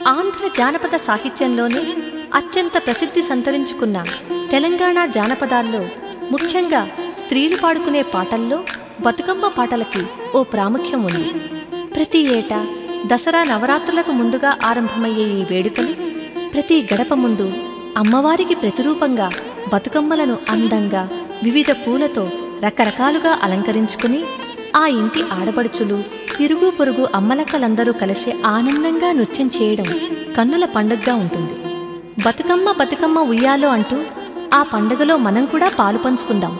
ఆంధ్ర జానపద సాహిత్యంలోనే అత్యంత ప్రసిద్ధి సంతరించుకున్న తెలంగాణ జానపదాల్లో ముఖ్యంగా స్త్రీలు పాడుకునే పాటల్లో బతుకమ్మ పాటలకి ఓ ప్రాముఖ్యం ఉంది ప్రతి ఏటా దసరా నవరాత్రులకు ముందుగా ఆరంభమయ్యే ఈ వేడుకలు ప్రతి గడప ముందు అమ్మవారికి ప్రతిరూపంగా బతుకమ్మలను అందంగా వివిధ పూలతో రకరకాలుగా అలంకరించుకుని ఆ ఇంటి ఆడపడుచులు ఇరుగు పొరుగు అమ్మలక్కలందరూ కలిసి ఆనందంగా నృత్యం చేయడం కన్నుల పండుగగా ఉంటుంది బతుకమ్మ బతుకమ్మ ఉయ్యాలో అంటూ ఆ పండుగలో మనం కూడా పాలు పంచుకుందాం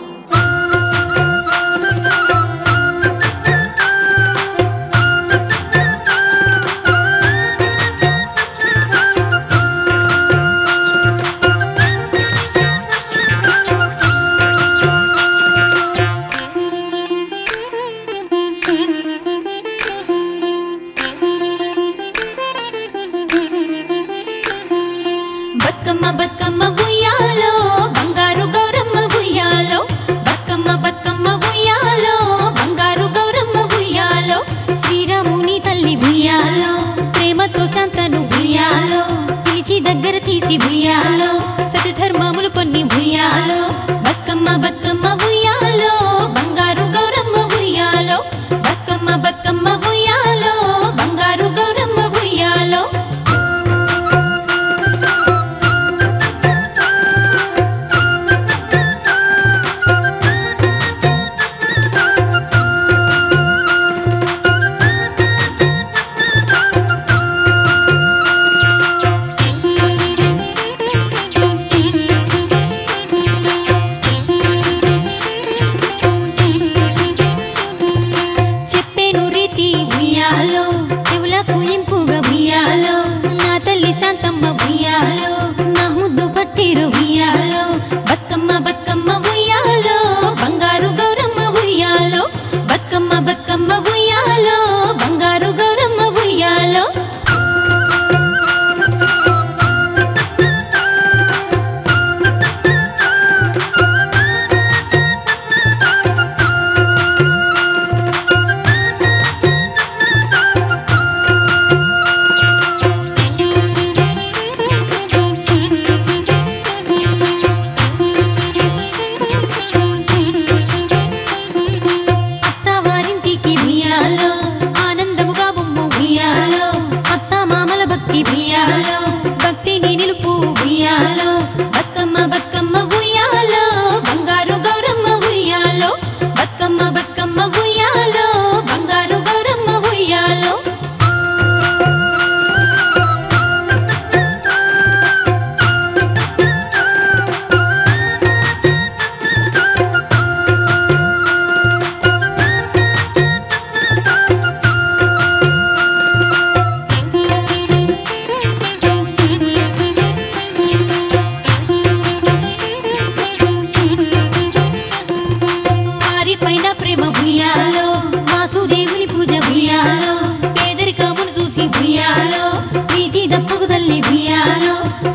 బతుకమ్మ బతుకమ్మ ఉయ్యాలో బంగారు గౌరమ్మ ఉయ్యాలో బతుకమ్మ బతుకమ్మ ఉయ్యాలో బంగారు గౌరమ్మ ఉయ్యాలో శ్రీరాముని తల్లి ఉయ్యాలో ప్రేమతో సంతను ఉయ్యాలో పిలిచి దగ్గర తీసి ఉయ్యాలో సతధర్మములు కొన్ని ఉయ్యాలో బతుకమ్మ బతుకమ్మ ఉయ్యాలో బంగారు గౌరమ్మ ఉయ్యాలో బతుకమ్మ బతుకమ్మ ఉయ్యాలో బంగారు గౌరమ్మ ఉయ్యాలో చెప్పేను రీతి ఉయ్యాలో చెవులకు ఇంపుగా ఉయ్యాలో నా తల్లి శాంతమ్మ ఉయ్యాలో నా ముద్దు పట్టిరు ఉయ్యాలో బతుకమ్మ బతుకమ్మ ఉయ్యాలో బంగారు గౌరమ్మ ఉయ్యాలో బతుకమ్మ బతుకమ్మ ఉయ్యాలో బంగారు గౌరమ్మ ఉయ్యాలో అత్తవారింటికి ఉయ్యాలో ఆనందముగా బొమ్ము ఉయ్యాలో అత్త మామల భక్తి ఉయ్యాలో భక్తిని నిలుపు ఉయ్యాలో బతుకమ్మ బతుకమ్మ ఉయ్యాలో బంగారు గౌరమ్మ ఉయ్యాలో బతుకమ్మ బతుకమ్మ ఉయ్యాలో బంగారు గౌరమ్మ ఉయ్యాలో వారి పైన ప్రేమ భూయాలో వాసుదేవుని పూజ భూయాలో పేదరికమును చూసి భూయాలో వీటి దప్పుకు తల్లి భూయాలో